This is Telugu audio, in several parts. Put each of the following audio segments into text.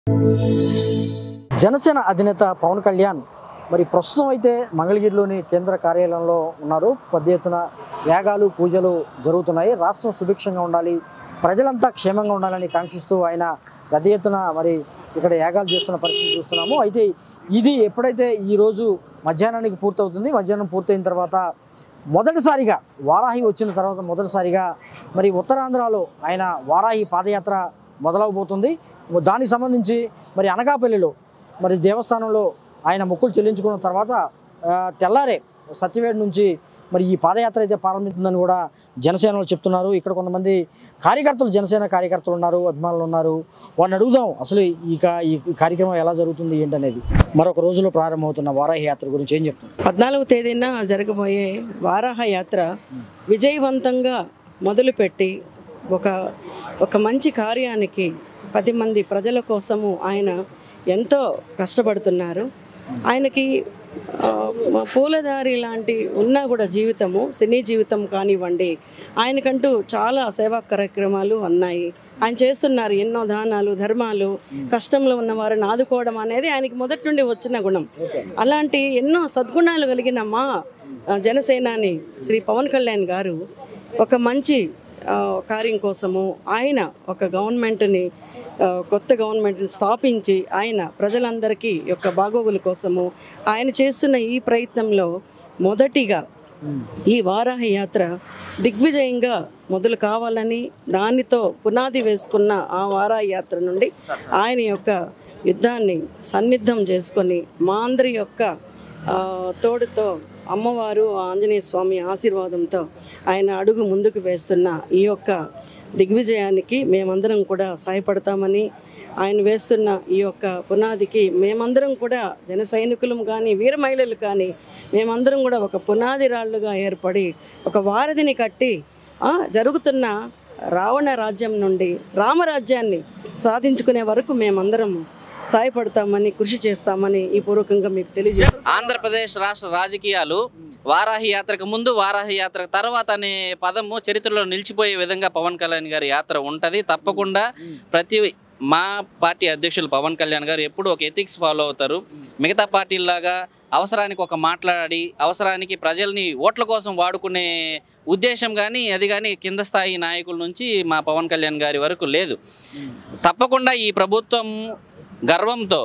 జనసేన అధినేత పవన్ కళ్యాణ్ మరి ప్రస్తుతం అయితే మంగళగిరిలోని కేంద్ర కార్యాలయంలో ఉన్నారు పెద్ద ఎత్తున యాగాలు పూజలు జరుగుతున్నాయి రాష్ట్రం సుభిక్షంగా ఉండాలి ప్రజలంతా క్షేమంగా ఉండాలని కాంక్షిస్తూ ఆయన పెద్ద ఎత్తున మరి ఇక్కడ యాగాలు చేస్తున్న పరిస్థితి చూస్తున్నాము అయితే ఇది ఎప్పుడైతే ఈరోజు మధ్యాహ్నానికి పూర్తవుతుంది మధ్యాహ్నం పూర్తయిన తర్వాత మొదటిసారిగా వారాహి వచ్చిన తర్వాత మొదటిసారిగా మరి ఉత్తరాంధ్రలో ఆయన వారాహి పాదయాత్ర మొదలవబోతుంది దానికి సంబంధించి మరి అనకాపల్లిలో మరి దేవస్థానంలో ఆయన మొక్కులు చెల్లించుకున్న తర్వాత ఆ, తెల్లారే సత్యవేడు నుంచి మరి ఈ పాదయాత్ర అయితే ప్రారంభిస్తుందని కూడా జనసేనలో చెప్తున్నారు ఇక్కడ కొంతమంది కార్యకర్తలు జనసేన కార్యకర్తలు ఉన్నారు అభిమానులు ఉన్నారు వారిని అడుగుదాం అసలు ఈ కా- ఈ కార్యక్రమం ఎలా జరుగుతుంది ఏంటనేది మరొక రోజులో ప్రారంభమవుతున్న వారాహి యాత్ర గురించి ఏం చెప్తున్నారు పద్నాలుగు తేదీన జరగబోయే వారాహ యాత్ర విజయవంతంగా మొదలుపెట్టి ఒక ఒక మంచి కార్యానికి పది మంది ప్రజల కోసము ఆయన ఎంతో కష్టపడుతున్నారు ఆయనకి ఆ, మ- పూలదారి లాంటి ఉన్నా కూడా జీవితము సినీ జీవితం కానివ్వండి ఆయనకంటూ చాలా సేవా కార్యక్రమాలు ఉన్నాయి ఆయన చేస్తున్నారు ఎన్నో దానాలు ధర్మాలు కష్టంలో ఉన్న వారిని ఆదుకోవడం అనేది ఆయనకి మొదటి నుండి వచ్చిన గుణం అలాంటి ఎన్నో సద్గుణాలు కలిగిన మా ఆ, జనసేనాని శ్రీ పవన్ కళ్యాణ్ గారు ఒక మంచి ఆ, కార్యం కోసము ఆయన ఒక గవర్నమెంట్ని ఆ, కొత్త గవర్నమెంట్ని స్థాపించి ఆయన ప్రజలందరికీ యొక్క బాగోగుల కోసము ఆయన చేస్తున్న ఈ ప్రయత్నంలో మొదటిగా ఈ వారాహి యాత్ర దిగ్విజయంగా మొదలు కావాలని దానితో పునాది వేసుకున్న ఆ వారాహి యాత్ర నుండి ఆయన యొక్క యుద్ధాన్ని సన్నిద్ధం చేసుకొని మా అందరి యొక్క ఆ, తోడుతో అమ్మవారు ఆంజనేయ స్వామి ఆశీర్వాదంతో ఆయన అడుగు ముందుకు వేస్తున్న ఈ యొక్క దిగ్విజయానికి మేమందరం కూడా సహాయపడతామని ఆయన వేస్తున్న ఈ యొక్క పునాదికి మేమందరం కూడా జన సైనికులం కానీ వీర మహిళలు కానీ మేమందరం కూడా ఒక పునాది రాళ్ళుగా ఏర్పడి ఒక వారధిని కట్టి ఆ, జరుగుతున్న రావణ రాజ్యం నుండి రామరాజ్యాన్ని సాధించుకునే వరకు మేమందరం సహాయపడతామని కృషి చేస్తామని ఈ పూర్వకంగా మీకు తెలియజేస్తాం ఆంధ్రప్రదేశ్ రాష్ట్ర రాజకీయాలు వారాహి యాత్రకు ముందు వారాహి యాత్ర తర్వాత అనే పదము చరిత్రలో నిలిచిపోయే విధంగా పవన్ కళ్యాణ్ గారి యాత్ర ఉంటుంది తప్పకుండా ప్రతి మా పార్టీ అధ్యక్షులు పవన్ కళ్యాణ్ గారు ఎప్పుడు ఒక ఎథిక్స్ ఫాలో అవుతారు మిగతా పార్టీలాగా అవసరానికి ఒక మాట్లాడి అవసరానికి ప్రజల్ని ఓట్ల కోసం వాడుకునే ఉద్దేశం కానీ అది కానీ కింద స్థాయి నాయకుల నుంచి మా పవన్ కళ్యాణ్ గారి వరకు లేదు తప్పకుండా ఈ ప్రభుత్వం గర్వంతో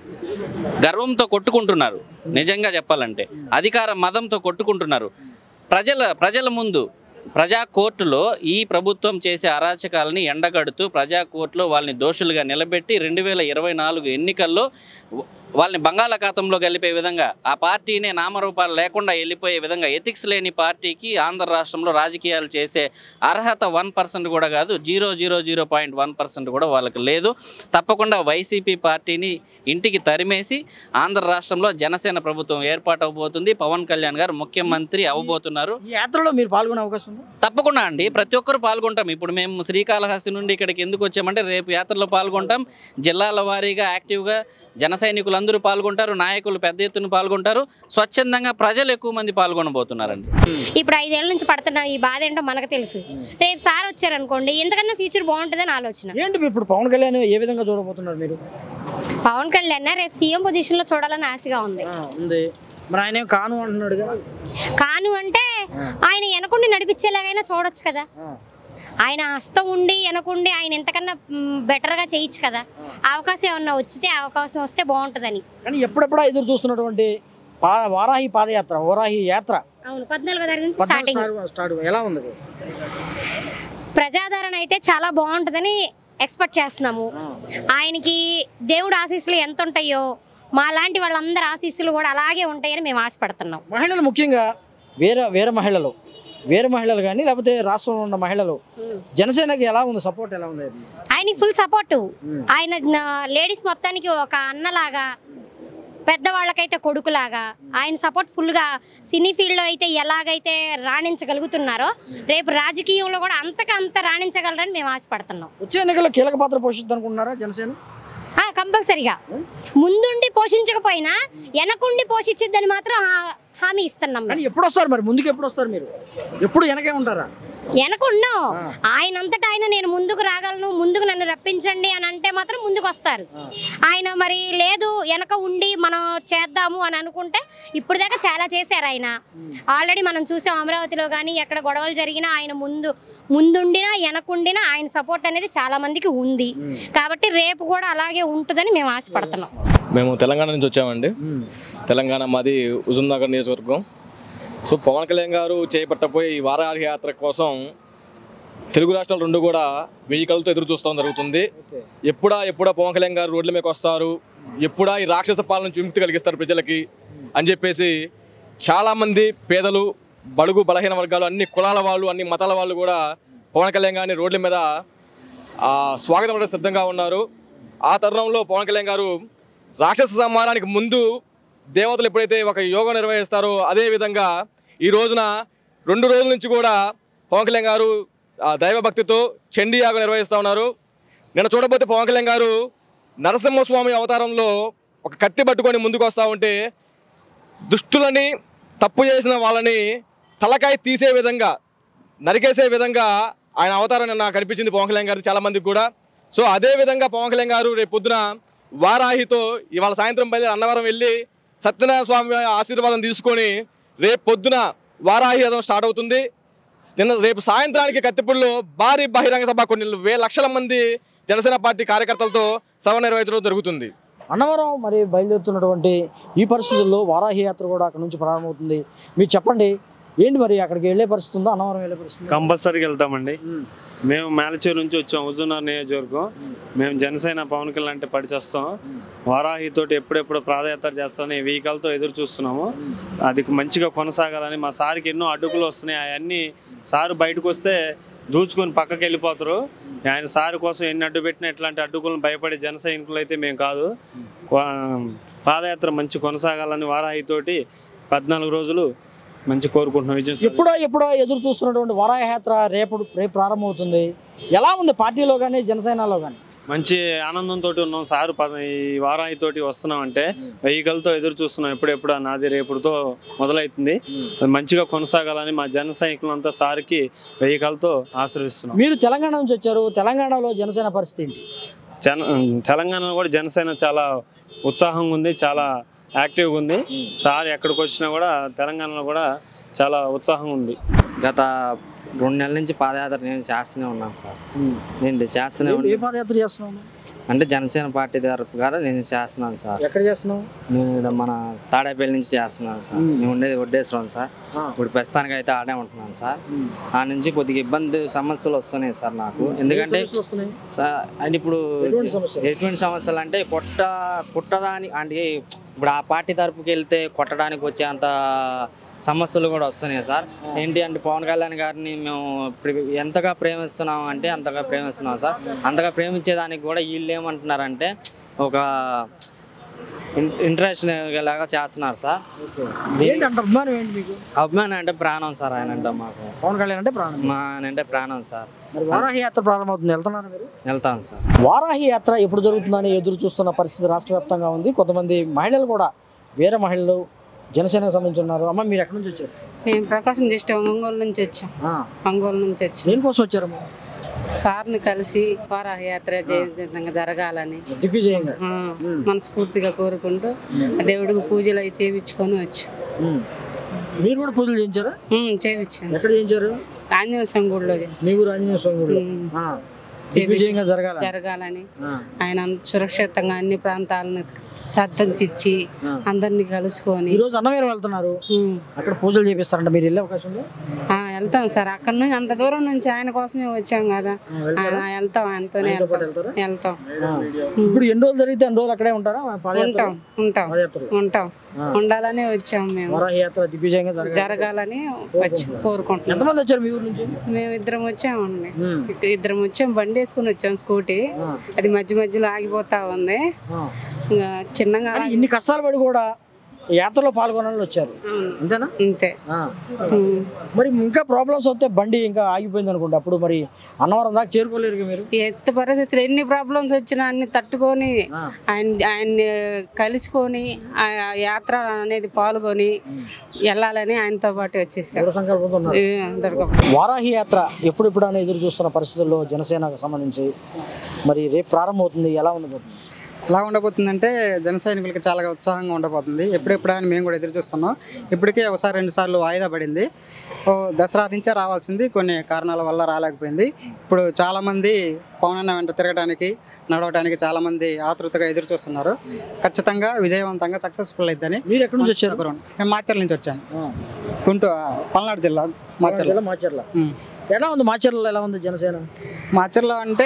గర్వంతో కొట్టుకుంటున్నారు నిజంగా చెప్పాలంటే అధికార మదంతో కొట్టుకుంటున్నారు ప్రజల ప్రజల ముందు ప్రజా కోర్టులో ఈ ప్రభుత్వం చేసే అరాచకాలని ఎండగడుతూ ప్రజా కోర్టులో వాళ్ళని దోషులుగా నిలబెట్టి రెండు వేల ఇరవై నాలుగు ఎన్నికల్లో వ- వాళ్ళని బంగాళాఖాతంలో కలిపే విధంగా ఆ పార్టీనే నామరూపాలు లేకుండా వెళ్ళిపోయే విధంగా ఎథిక్స్ లేని పార్టీకి ఆంధ్ర రాష్ట్రంలో రాజకీయాలు చేసే అర్హత వన్ పర్సెంట్ కూడా కాదు zero zero zero point one percent కూడా వాళ్ళకి లేదు తప్పకుండా వైసీపీ పార్టీని ఇంటికి తరిమేసి ఆంధ్ర రాష్ట్రంలో జనసేన ప్రభుత్వం ఏర్పాటు అవబోతుంది పవన్ కళ్యాణ్ గారు ముఖ్యమంత్రి అవబోతున్నారు ఈ యాత్రలో మీరు పాల్గొనే అవకాశం ఉందా తప్పకుండా అండి ప్రతి ఒక్కరు పాల్గొంటాం ఇప్పుడు మేము శ్రీకాళహస్తి నుండి ఇక్కడికి ఎందుకు వచ్చామంటే రేపు యాత్రలో పాల్గొంటాం జిల్లాల వారీగా యాక్టివ్గా జన సైనికులందరూ పాల్గొంటారు నాయకులు పెద్ద ఎత్తున పాల్గొంటారు స్వచ్ఛందంగా ప్రజలు ఎక్కువ మంది పాల్గొనబోతున్నారండి ఇప్పుడు ఐదేళ్ల నుంచి పడుతున్న ఈ బాధ ఏంటో మనకు తెలుసు రేపు సార్ వచ్చారనుకోండి ఎంతకన్నా ఫ్యూచర్ బాగుంటుందని ఆలోచన ఏంటి మీరు ఇప్పుడు పవన్ కళ్యాణ్ ఏ విధంగా చూడబోతున్నారు మీరు పవన్ కళ్యాణ్ రేపు సీఎం పొజిషన్ లో చూడాలని ఆశగా ఉంది ఆ, ఉంది మరి ఆయన ఏం కాను అంటున్నాడుగా కాను అంటే ఆయన వెనకుండి నడిపించేలాగైనా చూడొచ్చు కదా ఆ. ఆయన హస్తం ఉండి వెనకుండి ఆయన ఎంతకన్నా బెటర్ గా చేయొచ్చు కదా అవకాశం ఏమన్నా వచ్చితే అవకాశం వస్తే బాగుంటుందని కానీ ఎప్పుడెప్పుడో ఎదురు చూస్తున్నటువంటి పా వారాహి పాదయాత్ర వారాహి యాత్ర అవును పద్నాలుగో తారీఖు నుంచి పద్నాలుగు స్టార్టింగ్ స్టార్ట్ స్టార్ట్ ఎలా ఉంది అది? ప్రజాదరణ అయితే చాలా బాగుంటుందని ఎక్స్పెక్ట్ చేస్తున్నాము ఆయనకి దేవుడు ఆశీస్సులు ఎంత ఉంటాయో మా లాంటి వాళ్ళందరి ఆశీస్సులు కూడా అలాగే ఉంటాయని మేము ఆశపడుతున్నాం మహిళలు ముఖ్యంగా వేరే వేరే మహిళలు వేరే మహిళలు కానీ లేకపోతే రాష్ట్రంలో ఉన్న మహిళలు జనసేనకి ఎలా ఉంది సపోర్ట్ ఎలా ఉంది ఆయనకి ఫుల్ సపోర్టు ఉమ్. ఆయన లేడీస్ మొత్తానికి ఒక అన్నలాగా పెద్దవాళ్ళకైతే కొడుకులాగా ఆయన సపోర్ట్ ఫుల్గా సినీ ఫీల్డ్లో అయితే ఎలాగైతే రాణించగలుగుతున్నారో రేపు రాజకీయంలో కూడా అంతకు అంత రాణించగలరని మేము ఆశపడుతున్నాం వచ్చే ఎన్నికల్లో కీలక పాత్ర పోషిద్ది అనుకుంటున్నారా జనసేన ఆ, కంపల్సరిగా ముందుండి పోషించకపోయినా వెనకుండి పోషించిద్దని మాత్రం హా- హామీ ఇస్తున్నాం మేము. కానీ ఎప్పుడు వస్తారు మరి ముందుకు ఎప్పుడు వస్తారు మీరు ఎప్పుడు వెనకే ఉంటారా వెనకున్నాం ఆ. ఆయన అంతటా ఆయన నేను ముందుకు రాగలను ముందుకు నన్ను రప్పించండి అని అంటే మాత్రం ముందుకు వస్తారు ఆ. ఆయన మరి లేదు వెనక ఉండి మనం చేద్దాము అని అనుకుంటే ఇప్పుడు దాకా చాలా చేశారు ఆయన ఆల్రెడీ మనం చూసాం అమరావతిలో కానీ ఎక్కడ గొడవలు జరిగినా ఆయన ముందు ముందుండినా వెనకుండినా ఆయన సపోర్ట్ అనేది చాలా మందికి ఉంది కాబట్టి రేపు కూడా అలాగే ఉంటుందని మేము ఆశపడుతున్నాం మేము తెలంగాణ నుంచి వచ్చామండి ఉమ్. తెలంగాణ మాది హుజూర్నగర్ నియోజకవర్గం సో పవన్ కళ్యాణ్ గారు చేపట్టబోయే ఈ వారాహి యాత్ర కోసం తెలుగు రాష్ట్రాలు రెండు కూడా వెయ్యి కళ్ళతో ఎదురు చూస్తాం జరుగుతుంది ఓకే. ఎప్పుడా ఎప్పుడా పవన్ కళ్యాణ్ గారు రోడ్ల మీదకి వస్తారు ఎప్పుడా ఈ రాక్షస పాలన నుంచి విముక్తి కలిగిస్తారు ప్రజలకి అని చెప్పేసి చాలామంది పేదలు బడుగు బలహీన వర్గాలు అన్ని కులాల వాళ్ళు అన్ని మతాల వాళ్ళు కూడా పవన్ కళ్యాణ్ గారిని రోడ్ల మీద ఆ, స్వాగతం పడే సిద్ధంగా ఉన్నారు ఆ తరుణంలో పవన్ కళ్యాణ్ గారు రాక్షస సంహారానికి ముందు దేవతలు ఎప్పుడైతే ఒక యోగం నిర్వహిస్తారో అదే విధంగా ఈ రోజున రెండు రోజుల నుంచి కూడా పవన్ కళ్యాణ్ గారు ఆ, దైవభక్తితో చండీ యాగం నిర్వహిస్తూ ఉన్నారు నిన్న చూడబోతే పవన్ కళ్యాణ్ గారు నరసింహస్వామి అవతారంలో ఒక కత్తి పట్టుకొని ముందుకు వస్తూ ఉంటే దుష్టులని తప్పు చేసిన వాళ్ళని తలకాయ తీసే విధంగా నరికేసే విధంగా ఆయన అవతారం నాకు కనిపించింది పవన్ కళ్యాణ్ గారు చాలా మందికి కూడా సో అదే విధంగా పవన్ కళ్యాణ్ గారు రేపు పొద్దున వారాహితో ఇవాళ సాయంత్రం బయలుదేరి అన్నవరం వెళ్ళి సత్యనారాయణ స్వామి ఆశీర్వాదం తీసుకొని రేపు పొద్దున వారాహి యాత్ర స్టార్ట్ అవుతుంది నిన్న రేపు సాయంత్రానికి కత్తిపూడిలో భారీ బహిరంగ సభ కొన్ని వేల లక్షల మంది జనసేన పార్టీ కార్యకర్తలతో సభ నిర్వహించడం జరుగుతుంది అన్నవరం మరి బయలుదేరుతున్నటువంటి ఈ పరిస్థితుల్లో వారాహి యాత్ర కూడా అక్కడ నుంచి ప్రారంభమవుతుంది మీరు చెప్పండి ఏంటి మరి అక్కడికి వెళ్ళే పరిస్థితి ఉందా అన్నవరం వెళ్ళే పరిస్థితి ఉందా? కంపల్సరీగా వెళ్తామండి ఉమ్. మేము మేలచేరు నుంచి వచ్చాం హుజూర్నగర్ నియోజకవర్గం మేము జనసేన పవన్ కళ్యాణ్ అంటే పడిచేస్తాం వారాహి తోటి ఎప్పుడెప్పుడు పాదయాత్ర చేస్తామని వెహికల్తో ఎదురు చూస్తున్నాము అది మంచిగా కొనసాగాలని మా సార్కి ఎన్నో అడ్డుకులు వస్తున్నాయి అవన్నీ సారు బయటకు వస్తే దూచుకొని పక్కకి వెళ్ళిపోతారు ఆయన సారు కోసం ఎన్ని అడ్డు పెట్టినా ఇట్లాంటి అడ్డుకులను భయపడే జన సైనికులు అయితే మేము కాదు కొ- పాదయాత్ర మంచి కొనసాగాలని వారాహితోటి పద్నాలుగు రోజులు మంచి కోరుకుంటున్నాం విజయం సాధించాలని. ఎప్పుడో ఎప్పుడో ఎదురు చూస్తున్నటువంటి వారాహి యాత్ర రేపు రేపు ప్రారంభమవుతుంది ఎలా ఉంది పార్టీలో కానీ జనసేనలో కానీ మంచి ఆనందంతో ఉన్నాం సార్ పద ఈ వారాయితోటి వస్తున్నాం అంటే వెహికల్తో ఎదురు చూస్తున్నాం ఎప్పుడెప్పుడు నాది రేపుడుతో మొదలవుతుంది అది మంచిగా కొనసాగాలని మా జన సైనికులంతా సార్కి వెహికల్తో ఆశ్రయిస్తున్నాం మీరు తెలంగాణ నుంచి వచ్చారు తెలంగాణలో జనసేన పరిస్థితి ఏంటి జన తెలంగాణలో కూడా జనసేన చాలా ఉత్సాహంగా ఉంది చాలా యాక్టివ్గా ఉంది సార్ ఎక్కడికి వచ్చినా కూడా తెలంగాణలో కూడా చాలా ఉత్సాహంగా ఉంది గత రెండు నెలల నుంచి పాదయాత్ర నేను చేస్తూనే ఉన్నాను సార్ నేను చేస్తూనే ఏ- ఏ ఉన్నాను పాదయాత్ర చేస్తున్నావు అంటే జనసేన పార్టీ తరపు ద్వారా నేను చేస్తున్నాను సార్ ఎక్కడ చేస్తున్నావు నేను ఈడ మన తాడేపల్లి నుంచి చేస్తున్నాను సార్ మ్మ్. నేను ఉండేది వడ్డేశ్వరం సార్ ఆ. ఇప్పుడు ప్రస్తుతానికి అయితే ఆడే ఉంటున్నాను సార్ ఉమ్. ఆ నుంచి కొద్దిగా ఇబ్బంది సమస్యలు వస్తున్నాయి సార్ నాకు ఎందుకంటే ఏ సమస్యలు వస్తున్నాయి? సార్ అంటే ఇప్పుడు ఎటువంటి సమస్యలు? ఎటువంటి సమస్యలు అంటే కొట్ట కుట్టడానికి అంటే ఇప్పుడు ఆ పార్టీ తరపుకి వెళ్తే కొట్టడానికి వచ్చేంత సమస్యలు కూడా వస్తున్నాయి సార్ ఏంటి అంటే పవన్ కళ్యాణ్ గారిని మేము ఇప్పుడు ఎంతగా ప్రేమిస్తున్నాం అంటే అంతగా ప్రేమిస్తున్నాం సార్ అంతగా ప్రేమించేదానికి కూడా వీళ్ళు ఏమంటున్నారంటే ఒక ఇన్- ఇంట్రెస్ట్ లాగా చేస్తున్నారు సార్ ఓకే. ఏంటి అంత అభిమానం ఏంటి మీకు అభిమానం అంటే ప్రాణం సార్ ఆయన అంటే మాకు పవన్ కళ్యాణ్ అంటే ప్రాణం మా ఆయన అంటే ప్రాణం సార్ మరి వారాహి యాత్ర ప్రారంభమవుతుంది వెళ్తున్నారు మీరు వెళ్తాను సార్ వారాహి యాత్ర ఎప్పుడు జరుగుతుందని ఎదురు చూస్తున్న పరిస్థితి రాష్ట్ర వ్యాప్తంగా ఉంది కొంతమంది మహిళలు కూడా వేరే మహిళలు జనసేనకు సంబంధించి ఉన్నారు అమ్మ మీరు ఎక్కడి నుంచి వచ్చారు మేము ప్రకాశం డిస్ట్రిక్ట్ ఒంగోలు నుంచి వచ్చాం ఆ, ఒంగోలు నుంచి వచ్చాం దేనికోసం వచ్చారమ్మా సార్ని కలిసి వారాహయాత్ర జయంతంగా జరగాలని దిగ్విజయంగా ఆ, ఉమ్. మనస్ఫూర్తిగా కోరుకుంటూ ఆ దేవుడికి పూజలు అవి చేయించుకొని వచ్చాం ఉమ్. మీరు కూడా పూజలు చేయించారా ఉమ్, చేయించాను ఎక్కడ చేయించారు ఆంజనేయ స్వామి గుడిలో మీ ఊరు ఆంజనేయ స్వామి గుడిలో ఉమ్. ఆ, దిగ్విజయంగా జరగాల జరగాలని ఆ, ఆయన సురక్షితంగా అన్ని ప్రాంతాలను సర్దించి ఆ. అందరినీ కలుసుకొని ఈ రోజు అన్నవీరం వెళ్తున్నారు ఉమ్, అక్కడ పూజలు చేపిస్తారంట మీరు వెళ్ళే అవకాశం ఉందా ఆ, వెళ్తాం సార్ అక్కడ నుంచి అంత దూరం నుంచి ఆయన కోసమే వచ్చాం కదా ఆ, వెళ్తారా? ఆ, వెళ్తాం ఆయనతోనే ఆయనతో పాటు వెళ్తాం వెళ్తారా? వెళ్తాం ఆ. ఇప్పుడు ఎన్ని రోజులు జరిగితే అన్ని రోజులు అక్కడే ఉంటారా పాదయాత్ర ఉంటాం ఉంటాం పాదయాత్రలో ఉంటాం ఆ. ఉండాలని వచ్చాం మేము వారాహి యాత్ర దిగ్విజయంగా జరగాలి జరగాలని వచ్చి కోరుకుంటున్నాం ఎంతమంది వచ్చారు మీ ఊరు నుంచి మేము ఇద్దరం వచ్చామండి ఉమ్. ఇద్దరం వచ్చాం బండి వేసుకుని వచ్చాం స్కూటీ ఆ, అది మధ్య మధ్యలో ఆగిపోతా ఉంది ఆ. ఇంకా చిన్నగా కానీ ఇన్ని కష్టాలు పడి కూడా ఈ యాత్రలో పాల్గొనాలని వచ్చారు అంతేనా అంతే ఆ. ఉమ్. మరి ఇంకా ప్రాబ్లమ్స్ వస్తే బండి ఇంకా ఆగిపోయింది అనుకోండి అప్పుడు మరి అన్నవరం దాకా చేరుకోలేరు ఇక మీరు ఎత్తు పరిస్థితులు ఎన్ని ప్రాబ్లమ్స్ వచ్చినా అన్ని తట్టుకొని ఆ. ఆయన ఆయన్ని కలుసుకొని ఆ యాత్ర అనేది పాల్గొని వెళ్ళాలని ఆయనతో పాటు వచ్చేసాం దృఢ సంకల్పంతో ఉన్నారు ఏ, అందరికీ వారాహి యాత్ర ఎప్పుడెప్పుడు అని ఎదురు చూస్తున్న పరిస్థితుల్లో జనసేనకు సంబంధించి మరి రేపు ప్రారంభమవుతుంది ఎలా ఉండబోతుంది ఎలా ఉండబోతుందంటే జన సైనికులకి చాలా ఉత్సాహంగా ఉండబోతుంది ఎప్పుడెప్పుడు అని మేము కూడా ఎదురు చూస్తున్నాం ఇప్పటికే ఒకసారి రెండు సార్లు వాయిదా పడింది ఓ దసరా నుంచే రావాల్సింది కొన్ని కారణాల వల్ల రాలేకపోయింది ఇప్పుడు చాలామంది పవన్ అన్న వెంట తిరగడానికి నడవడానికి చాలామంది ఆతృతగా ఎదురు చూస్తున్నారు ఖచ్చితంగా విజయవంతంగా సక్సెస్ఫుల్ అయిద్దని మీరు ఎక్కడి నుంచి వచ్చారు నేను మాచర్ల నుంచి వచ్చాను ఆ. గుంటూరు పల్నాడు జిల్లా మాచర్ల జిల్లా మాచర్ల ఉమ్. ఎలా ఉంది మాచర్లలో ఎలా ఉంది జనసేన మాచర్లో అంటే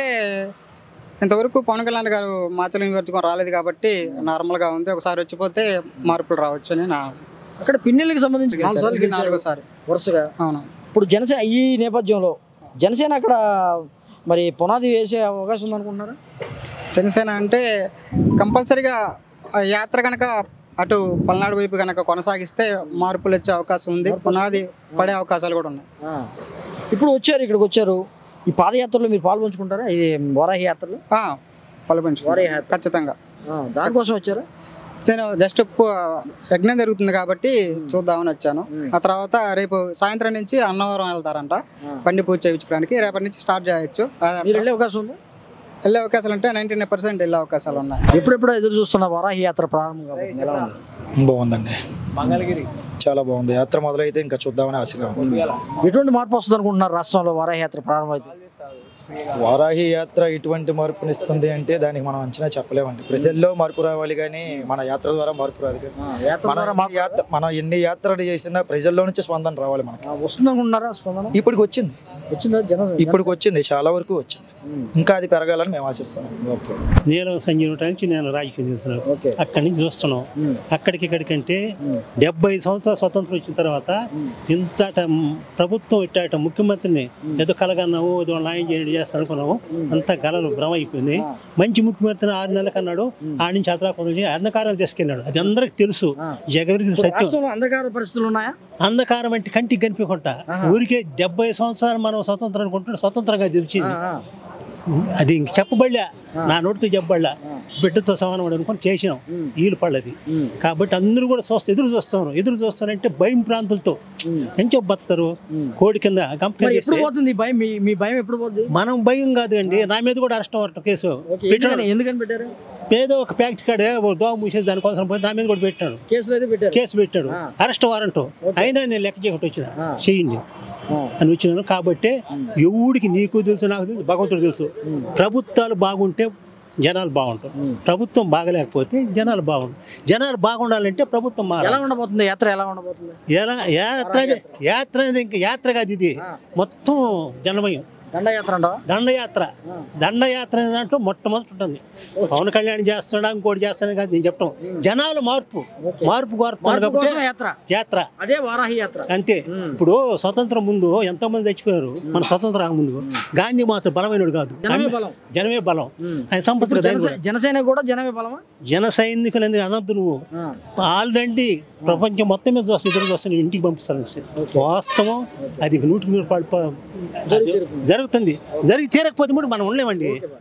ఇంతవరకు పవన్ కళ్యాణ్ గారు మాచర్ల నియోజకవర్గం రాలేదు కాబట్టి నార్మల్గా ఉంది ఒకసారి వచ్చిపోతే మార్పులు రావచ్చు అని నా అక్కడ పిన్నెలకి సంబంధించి నాలుగు సార్లు ఇది గెలిచారు నాలుగోసారి వరుసగా అవును ఇప్పుడు జనసేన ఈ నేపథ్యంలో జనసేన అక్కడ మరి పునాది వేసే అవకాశం ఉంది అనుకుంటున్నారా జనసేన అంటే కంపల్సరీగా ఆ యాత్ర కనుక అటు పల్నాడు వైపు కనుక కొనసాగిస్తే మార్పులు వచ్చే అవకాశం ఉంది పునాది పడే అవకాశాలు కూడా ఉన్నాయి ఆ. ఇప్పుడు వచ్చారు ఇక్కడికి వచ్చారు ఈ పాదయాత్రలో మీరు పాల్పంచుకుంటారా ఇది వారాహి యాత్రలో పలుపంచు వారాహి యాత్ర ఖచ్చితంగా ఆ, దానికోసం వచ్చారా నేను జస్ట్ యజ్ఞం జరుగుతుంది కాబట్టి చూద్దామని వచ్చాను ఆ తర్వాత రేపు సాయంత్రం నుంచి అన్నవరం వెళ్తారంట బండి పూజ చేయించుకోవడానికి రేపటి నుంచి స్టార్ట్ చేయొచ్చు ఆ, మీరు వెళ్ళే అవకాశం ఉంది వెళ్ళే అవకాశాలు అంటే నైన్టీ నైన్ పర్సెంట్ వెళ్ళే అవకాశాలు ఉన్నాయి ఎప్పుడెప్పుడు ఎదురు చూస్తున్న వారాహి యాత్ర ప్రారంభం కాబట్టి ఎలా ఉంది బాగుందండి చాలా బాగుంది యాత్ర మొదలైతే ఇంకా చూద్దామని ఆశగా ఉంది ఎటువంటి మార్పు వస్తుంది అనుకుంటున్నారు రాష్ట్రంలో వారాహి యాత్ర ప్రారంభమైతే వారాహి యాత్ర ఎటువంటి మార్పునిస్తుంది అంటే దానికి మనం అంచనా చెప్పలేమండి ప్రజల్లో మార్పు రావాలి కానీ మన యాత్ర ద్వారా మార్పు రాదు కదా యాత్ర మన ద్వారా ఎన్ని యాత్ర మనం ఎన్ని యాత్రలు చేసినా ప్రజల్లో నుంచి స్పందన రావాలి మనకి ఆ, వస్తుంది అనుకుంటున్నారా స్పందన ఇప్పటికి వచ్చింది వచ్చిందా జన ఇప్పటికి వచ్చింది చాలా వరకు వచ్చింది ఇంకా అది పెరగాలని మేము ఆశిస్తున్నాం ఓకే నేను సంజీవ్ నుంచి నేను రాజకీయం చేస్తున్నాను ఓకే అక్కడి నుంచి చూస్తున్నాం ఉమ్. అక్కడికి ఇక్కడికంటే ఉమ్. డెబ్బై సంవత్సరాల స్వతంత్రం వచ్చిన తర్వాత ఉమ్. ఇంతట ప్రభుత్వం ఇట్టాట ముఖ్యమంత్రిని ఉమ్. ఏదో కలగన్నాము ఏదో న్యాయం చేయండి చేస్తాను అనుకున్నాము ఉమ్. అంత కళలు భ్రమ అయిపోయింది ఆ. మంచి ముఖ్యమంత్రిని ఆరు నెలలకు అన్నాడు ఉమ్. ఆడి నుంచి అతలా కొంచెం అంధకారం తీసుకెళ్ళాడు అది అందరికి తెలుసు ఆ. జగరికి ఇప్పుడు సత్యం రాష్ట్రంలో అంధకార పరిస్థితులు ఉన్నాయా అంధకారం అంటే కంటికి కనిపించకుండా ఆహా. ఊరికే డెబ్బై సంవత్సరాలు మనం స్వతంత్రం అనుకుంటున్నాం స్వతంత్రంగా తెలిసింది ఆ, ఆ. అది ఇంక చెప్పబడలే ఆ. నా నోటితో చెప్పబడలే ఆ. బిడ్డతో సమానం అనుకొని చేసినాం ఉమ్. వీలు పడలేదు ఉమ్. కాబట్టి అందరూ కూడా చూస్తే ఎదురు చూస్తున్నారు ఎదురు చూస్తారంటే భయం ప్రాంతులతో ఉమ్. ఎంచో బతుతారు ఉమ్. కోడి కింద గంప మరి కింద ఎప్పుడు వేస్తే పోతుంది ఈ భయం మీ మీ భయం ఎప్పుడు పోతుంది మనం భయం కాదు అండి నా మీద కూడా అరెస్ట్ అవ్వటం కేసు ఓకే పెట్టాడు ఎందుకని ఎందుకని పెట్టారు ఏదో ఒక ఫ్యాక్టరీ కాడే ఓ దోమ మూసేసి దానికోసం పోయి నా మీద కూడా పెట్టాడు కేసులు అయితే పెట్టారు కేసు పెట్టాడు ఆ. Arrest warrant okay. అయినా నేను లెక్క చేయకుండా వచ్చిన ఆ. చెయ్యండి ఆ. అని వచ్చినాను కాబట్టి ఎవడికి నీకు తెలుసు నాకు తెలుసు భగవంతుడు తెలుసు ఉమ్. ప్రభుత్వాలు బాగుంటే జనాలు బాగుంటారు ఉమ్. ప్రభుత్వం బాగలేకపోతే జనాలు బాగుంటారు జనాలు బాగుండాలంటే ప్రభుత్వం ఎలా మారాలి ఉండబోతుంది యాత్ర ఎలా ఉండబోతుంది ఎలా యాత్ర యాత్ర అనేది ఇంకా యాత్ర కాదు ఇది ఆ. మొత్తం జనమయం దండయాత్ర అంటావా దండయాత్ర ఆ. దండయాత్ర అనే దాంట్లో మొట్టమొదటి ఉంటుంది పవన్ కళ్యాణ్ చేస్తున్నాడా ఇంకోటి చేస్తాడు కాదు నేను చెప్పడం జనాలు మార్పు ఓకే. మార్పు కోరుతున్నాడు మార్పు కాబట్టి కోసం యాత్ర యాత్ర అదే వారాహి యాత్ర అంతే ఉమ్. ఇప్పుడు స్వతంత్రం ముందు ఎంతో మంది చచ్చిపోయారు మన స్వతంత్రం ముందు గాంధీ మాత్రం బలమైనడు కాదు జనమే బలం జనమే బలం ఉమ్. ఆయన సంపత్తి ఇప్పుడు కదా ఆయన జనసే- కూడా. జనసేన కూడా జనమే బలమా జన సైనికులు అనేది అనద్దు నువ్వు ఆ. ఆల్రెడీ ప్రపంచం మొత్తం మీద చూస్తే ఎదురు చూస్తే నువ్వు ఇంటికి పంపిస్తాను వాస్తవం అది నూటికి నూరు పాటు ప- అది జరుగుతుంది జరిగి తీరకపోతే కూడా మనం ఉండలేమండి